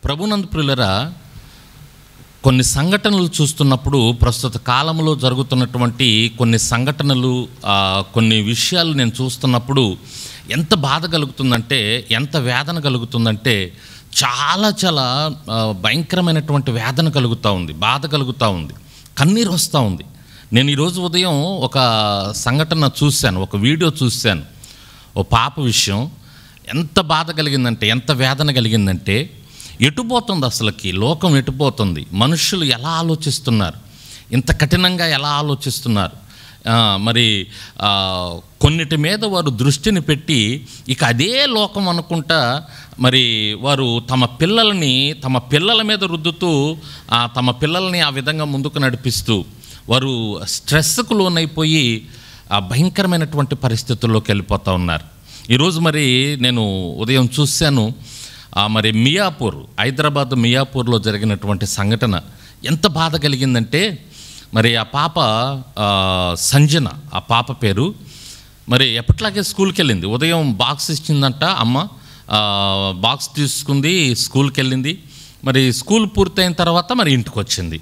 ప్రభునందు ప్రియులరా కొన్ని సంఘటనలు చూస్తున్నప్పుడు ప్రస్తుత కాలంలో జరుగుతున్నటువంటి కొన్ని సంఘటనలు ఆ, కొన్ని విషయాలు నేను చూస్తున్నప్పుడు ఎంత బాధ కలుగుతుందంటే ఎంత వేదన కలుగుతుందంటే చాలా చాలా ఆ, భయంకరమైనటువంటి వేదన కలుగుతూ ఉంది బాధ కలుగుతూ ఉంది కన్నీరు వస్తూ ఉంది నేను ఈరోజు ఉదయం ఒక సంఘటన చూశాను ఒక వీడియో చూశాను ఓ పాప విషయం ఎంత బాధ కలిగిందంటే ఎంత వేదన కలిగిందంటే ఎటుపోతుంది అసలుకి లోకం ఎటుపోతుంది మనుషులు ఎలా ఆలోచిస్తున్నారు ఇంత కఠినంగా ఎలా ఆలోచిస్తున్నారు ఆ, మరి ఆ, కొన్నిటి మీద వారు దృష్టిని పెట్టి ఇక అదే లోకం అనుకుంటా మరి వారు తమ పిల్లల్ని తమ పిల్లల మీద రుద్దుతూ ఆ, తమ పిల్లల్ని ఆ విధంగా ముందుకు నడిపిస్తూ వారు స్ట్రెస్కు లోనైపోయి ఆ భయంకరమైనటువంటి పరిస్థితుల్లోకి వెళ్ళిపోతూ ఉన్నారు ఈరోజు మరి నేను ఉదయం చూశాను ఆ, మరి మియాపూర్ హైదరాబాద్ మియాపూర్లో జరిగినటువంటి సంఘటన ఎంత బాధ కలిగిందంటే మరి ఆ పాప ఆ, సంజన ఆ పాప పేరు మరి ఎప్పట్లాగే స్కూల్కి వెళ్ళింది ఉదయం బాక్స్ ఇచ్చిందంట అమ్మ ఆ, బాక్స్ తీసుకుంది స్కూల్కి వెళ్ళింది మరి స్కూల్ పూర్తయిన తర్వాత మరి ఇంటికి వచ్చింది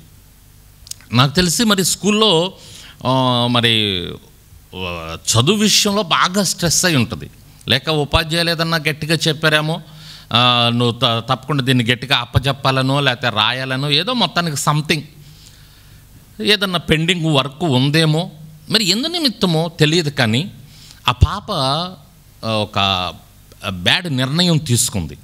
నాకు తెలిసి మరి స్కూల్లో ఆ, మరి ఆ, చదువు విషయంలో బాగా స్ట్రెస్ అయి ఉంటుంది లేక ఉపాధ్యాయులు ఏదన్నా గట్టిగా చెప్పారేమో ఆ, నువ్వు త- తప్పకుండా దీన్ని గట్టిగా అప్పచెప్పాలనో లేకపోతే రాయాలనో ఏదో మొత్తానికి సంథింగ్ ఏదన్నా పెండింగ్ వర్క్ ఉందేమో మరి ఎందు నిమిత్తమో తెలియదు కానీ ఆ పాప ఆ, ఒక బ్యాడ్ నిర్ణయం తీసుకుంది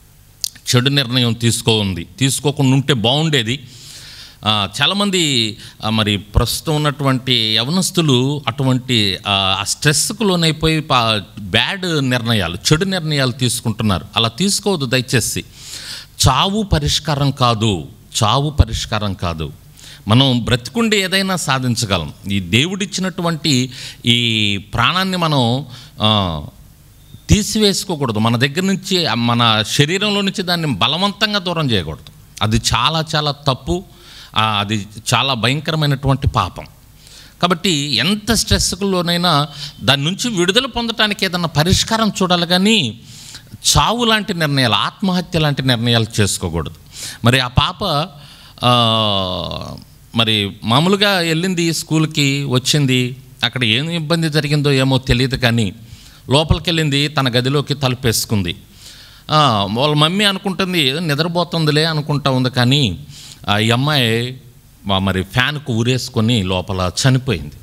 చెడు నిర్ణయం తీసుకోంది తీసుకోకుండా ఉంటే బాగుండేది ఆ, చాలామంది ఆ, మరి ప్రస్తుతం ఉన్నటువంటి యవనస్తులు అటువంటి ఆ ఆ స్ట్రెస్కు లోనైపోయి పా బ్యాడ్ నిర్ణయాలు చెడు నిర్ణయాలు తీసుకుంటున్నారు అలా తీసుకోవద్దు దయచేసి చావు పరిష్కారం కాదు చావు పరిష్కారం కాదు మనం బ్రతికుండి ఏదైనా సాధించగలం ఈ దేవుడిచ్చినటువంటి ఈ ప్రాణాన్ని మనం ఆ, తీసివేసుకోకూడదు మన దగ్గర నుంచి ఆ మన శరీరంలో నుంచి దాన్ని బలవంతంగా దూరం చేయకూడదు అది చాలా చాలా తప్పు ఆ, అది చాలా భయంకరమైనటువంటి పాపం కాబట్టి ఎంత స్ట్రెస్లోనైనా దాని నుంచి విడుదల పొందటానికి ఏదన్నా పరిష్కారం చూడాలి కానీ చావు లాంటి నిర్ణయాలు ఆత్మహత్య లాంటి నిర్ణయాలు చేసుకోకూడదు మరి ఆ పాప ఆ, మరి మామూలుగా వెళ్ళింది స్కూల్కి వచ్చింది అక్కడ ఏం ఇబ్బంది జరిగిందో ఏమో తెలియదు కానీ లోపలికి వెళ్ళింది తన గదిలోకి తలుపేసుకుంది ఆ, వాళ్ళ మమ్మీ అనుకుంటుంది ఏదో నిద్రపోతుందిలే అనుకుంటా ఉంది కానీ ఆ ఈ అమ్మాయి మా- మరి ఫ్యాన్కు ఊరేసుకొని లోపల చనిపోయింది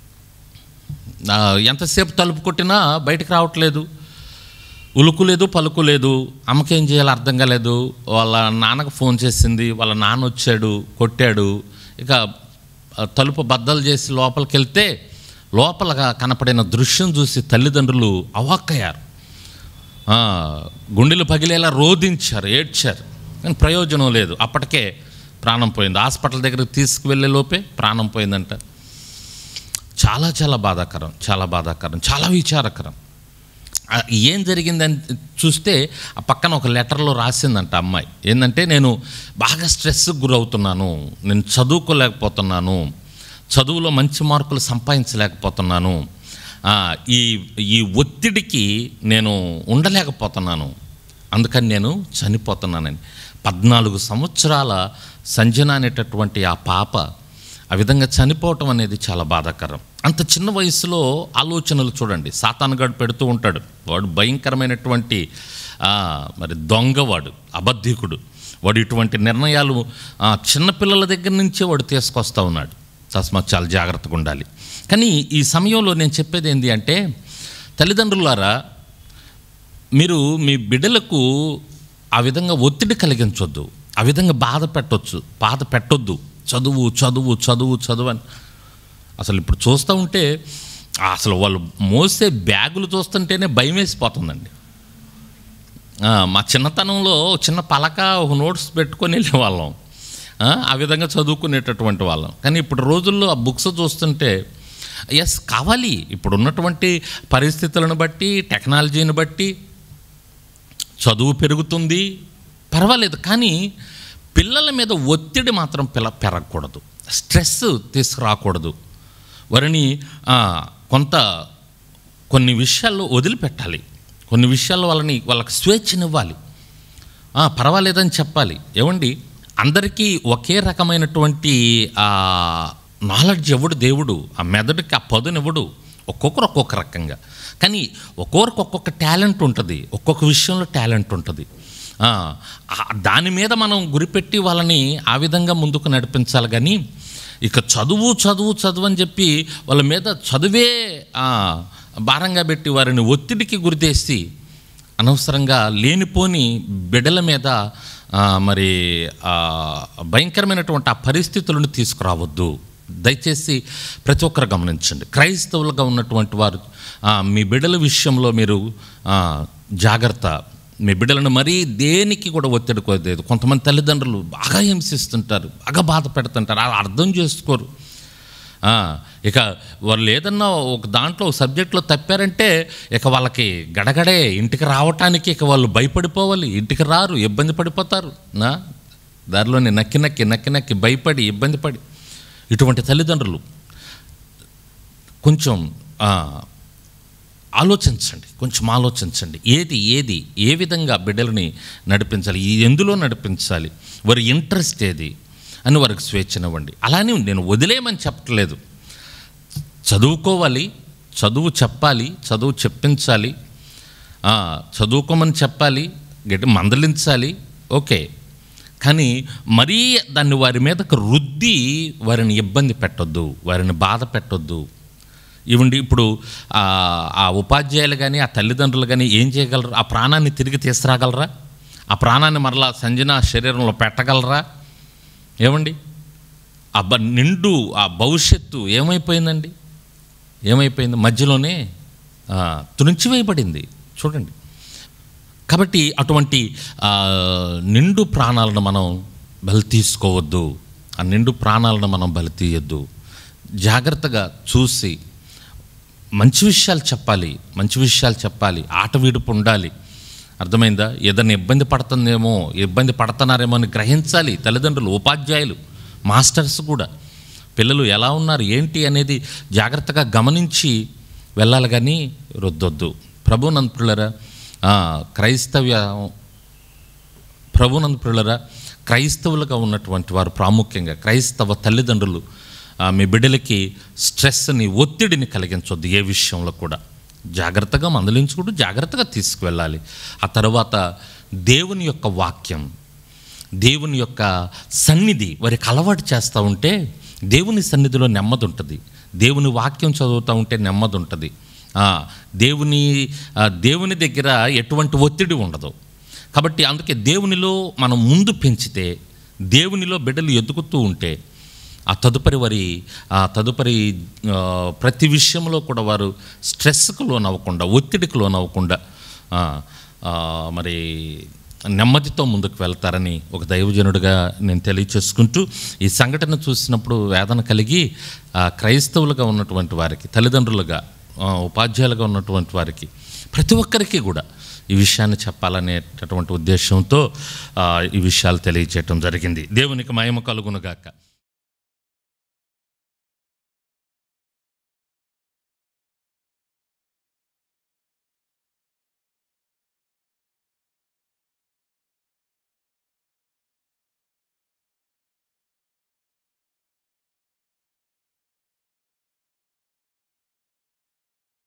ఆ, ఎంతసేపు తలుపు కొట్టినా బయటకు రావట్లేదు ఉలుకు లేదు పలుకు లేదు అమ్మకేం చేయాలో అర్థం కాలేదు వాళ్ళ నాన్నకు ఫోన్ చేసింది వాళ్ళ నాన్న వచ్చాడు కొట్టాడు ఇక ఆ, తలుపు బద్దలు చేసి లోపలికి వెళ్తే లోపల కనపడిన దృశ్యం చూసి తల్లిదండ్రులు అవాక్కయ్యారు ఆ, గుండెలు పగిలేలా రోధించారు ఏడ్చారు కానీ ప్రయోజనం లేదు అప్పటికే ప్రాణం పోయింది హాస్పిటల్ దగ్గరికి తీసుకువెళ్ళే లోపే ప్రాణం పోయిందంట చాలా చాలా బాధాకరం చాలా బాధాకరం చాలా విచారకరం ఆ, ఏం జరిగిందని చూస్తే ఆ పక్కన ఒక లెటర్లో రాసిందంట అమ్మాయి ఏంటంటే నేను బాగా స్ట్రెస్కి గురవుతున్నాను నేను చదువుకోలేకపోతున్నాను చదువులో మంచి మార్కులు సంపాదించలేకపోతున్నాను ఆ, ఈ ఈ ఒత్తిడికి నేను ఉండలేకపోతున్నాను అందుకని నేను చనిపోతున్నానని పద్నాలుగు సంవత్సరాల సంజన అనేటటువంటి ఆ పాప ఆ విధంగా చనిపోవటం అనేది చాలా బాధాకరం అంత చిన్న వయసులో ఆలోచనలు చూడండి సాతానుగాడు పెడుతూ ఉంటాడు వాడు భయంకరమైనటువంటి ఆ, మరి దొంగవాడు అబద్ధికుడు వాడు ఇటువంటి నిర్ణయాలు ఆ, చిన్నపిల్లల దగ్గర నుంచే వాడు తీసుకొస్తా ఉన్నాడు తస్మాత్ చాలా జాగ్రత్తగా ఉండాలి కానీ ఈ సమయంలో నేను చెప్పేది ఏంటి అంటే తల్లిదండ్రులారా మీరు మీ బిడ్డలకు ఆ విధంగా ఒత్తిడి కలిగించొద్దు ఆ విధంగా బాధ పెట్టొచ్చు బాధ పెట్టొద్దు చదువు చదువు చదువు చదువు అని అసలు ఇప్పుడు చూస్తూ ఉంటే అసలు వాళ్ళు మోసే బ్యాగులు చూస్తుంటేనే భయం వేసిపోతుందండి ఆ, మా చిన్నతనంలో చిన్న పలక ఒక నోట్స్ పెట్టుకొని వెళ్ళేవాళ్ళం ఆ, ఆ విధంగా చదువుకునేటటువంటి వాళ్ళం కానీ ఇప్పుడు రోజుల్లో ఆ బుక్స్ చూస్తుంటే ఎస్ కావాలి ఇప్పుడు ఉన్నటువంటి పరిస్థితులను బట్టి టెక్నాలజీని బట్టి చదువు పెరుగుతుంది పర్వాలేదు కానీ పిల్లల మీద ఒత్తిడి మాత్రం పిల్ల పెరగకూడదు స్ట్రెస్ తీసుకురాకూడదు వారిని ఆ, కొంత కొన్ని విషయాల్లో వదిలిపెట్టాలి కొన్ని విషయాల్లో వాళ్ళని వాళ్ళకి స్వేచ్ఛనివ్వాలి ఆ, పర్వాలేదని చెప్పాలి ఏమండి అందరికీ ఒకే రకమైనటువంటి నాలెడ్జ్ ఎవడు దేవుడు ఆ మెదడుకి ఆ పదునివ్వడు ఒక్కొక్కరు ఒక్కొక్క రకంగా కానీ ఒక్కొక్కరికి ఒక్కొక్క టాలెంట్ ఉంటుంది ఒక్కొక్క విషయంలో టాలెంట్ ఉంటుంది ఆ, ఆ, దాని మీద మనం గురిపెట్టి వాళ్ళని ఆ విధంగా ముందుకు నడిపించాలి కానీ ఇక చదువు చదువు చదువు అని చెప్పి వాళ్ళ మీద చదువే ఆ, భారంగా పెట్టి వారిని ఒత్తిడికి గురితేసి అనవసరంగా లేనిపోని బిడ్డల మీద ఆ, మరి ఆ, భయంకరమైనటువంటి ఆ పరిస్థితులను తీసుకురావద్దు దయచేసి ప్రతి ఒక్కరు గమనించండి క్రైస్తవులుగా ఉన్నటువంటి వారు ఆ, మీ బిడ్డల విషయంలో మీరు ఆ, జాగ్రత్త మీ బిడ్డలను మరీ దేనికి కూడా ఒత్తిడి కొద్దేది కొంతమంది తల్లిదండ్రులు బాగా హింసిస్తుంటారు బాగా బాధ పెడుతుంటారు అలా అర్థం చేసుకోరు ఆ, ఇక వాళ్ళు ఏదన్నా ఒక దాంట్లో ఒక సబ్జెక్ట్లో తప్పారంటే ఇక వాళ్ళకి గడగడే ఇంటికి రావటానికి ఇక వాళ్ళు భయపడిపోవాలి ఇంటికి రారు ఇబ్బంది పడిపోతారు నా దారిలోనే నక్కి నక్కి నక్కి నక్కి భయపడి ఇబ్బంది పడి ఇటువంటి తల్లిదండ్రులు కొంచెం ఆ, ఆలోచించండి కొంచెం ఆలోచించండి ఏది ఏది ఏ విధంగా బిడ్డలని నడిపించాలి ఈ ఎందులో నడిపించాలి వారి ఇంట్రెస్ట్ ఏది అని వారికి స్వేచ్ఛనివ్వండి అలానే నేను వదిలేయమని చెప్పట్లేదు చదువుకోవాలి చదువు చెప్పాలి చదువు చెప్పించాలి ఆ, చదువుకోమని చెప్పాలి గట్టి మందలించాలి ఓకే కానీ మరీ దాన్ని వారి మీదకు రుద్ది వారిని ఇబ్బంది పెట్టొద్దు వారిని బాధ పెట్టొద్దు ఇవ్వండి ఇప్పుడు ఆ, ఆ ఉపాధ్యాయులు కానీ ఆ తల్లిదండ్రులు కానీ ఏం చేయగలరు ఆ ప్రాణాన్ని తిరిగి తీసుకురాగలరా ఆ ప్రాణాన్ని మరలా సంజన శరీరంలో పెట్టగలరా ఏమండి ఆ బ నిండు ఆ భవిష్యత్తు ఏమైపోయిందండి ఏమైపోయింది మధ్యలోనే ఆ, తుణిచివేయబడింది చూడండి కాబట్టి అటువంటి ఆ, నిండు ప్రాణాలను మనం బలి తీసుకోవద్దు ఆ నిండు ప్రాణాలను మనం బలి తీయొద్దు జాగ్రత్తగా చూసి మంచి విషయాలు చెప్పాలి మంచి విషయాలు చెప్పాలి ఆట విడుపు ఉండాలి అర్థమైందా ఏదైనా ఇబ్బంది పడుతుందేమో ఇబ్బంది పడుతున్నారేమో అని గ్రహించాలి తల్లిదండ్రులు ఉపాధ్యాయులు మాస్టర్స్ కూడా పిల్లలు ఎలా ఉన్నారు ఏంటి అనేది జాగ్రత్తగా గమనించి వెళ్ళాలి కానీ రుద్దొద్దు ప్రభునంతులరా క్రైస్తవ్య ప్రభునందు పిల్లరా క్రైస్తవులుగా ఉన్నటువంటి వారు ప్రాముఖ్యంగా క్రైస్తవ తల్లిదండ్రులు ఆ, మీ బిడ్డలకి స్ట్రెస్ని ఒత్తిడిని కలిగించొద్దు ఏ విషయంలో కూడా జాగ్రత్తగా మందలించుకుంటూ జాగ్రత్తగా తీసుకువెళ్ళాలి ఆ తర్వాత దేవుని యొక్క వాక్యం దేవుని యొక్క సన్నిధి వారికి అలవాటు చేస్తూ ఉంటే దేవుని సన్నిధిలో నెమ్మది ఉంటుంది దేవుని వాక్యం చదువుతూ ఉంటే నెమ్మది ఉంటుంది ఆ, దేవుని ఆ, దేవుని దగ్గర ఎటువంటి ఒత్తిడి ఉండదు కాబట్టి అందుకే దేవునిలో మనం ముందు పెంచితే దేవునిలో బిడ్డలు ఎదుగుతూ ఉంటే ఆ తదుపరి వారి ఆ తదుపరి ఆ, ప్రతి విషయంలో కూడా వారు స్ట్రెస్కు లోనవ్వకుండా ఒత్తిడికి లోనవ్వకుండా ఆ, ఆ, మరి నెమ్మదితో ముందుకు వెళ్తారని ఒక దైవజనుడిగా నేను తెలియచేసుకుంటూ ఈ సంఘటన చూసినప్పుడు వేదన కలిగి ఆ, క్రైస్తవులుగా ఉన్నటువంటి వారికి తల్లిదండ్రులుగా ఆ, ఉపాధ్యాయులుగా ఉన్నటువంటి వారికి ప్రతి ఒక్కరికి కూడా ఈ విషయాన్ని చెప్పాలనేటటువంటి ఉద్దేశంతో ఆ, ఈ విషయాలు తెలియచేయటం జరిగింది దేవునికి మహిమ కలుగునుగాక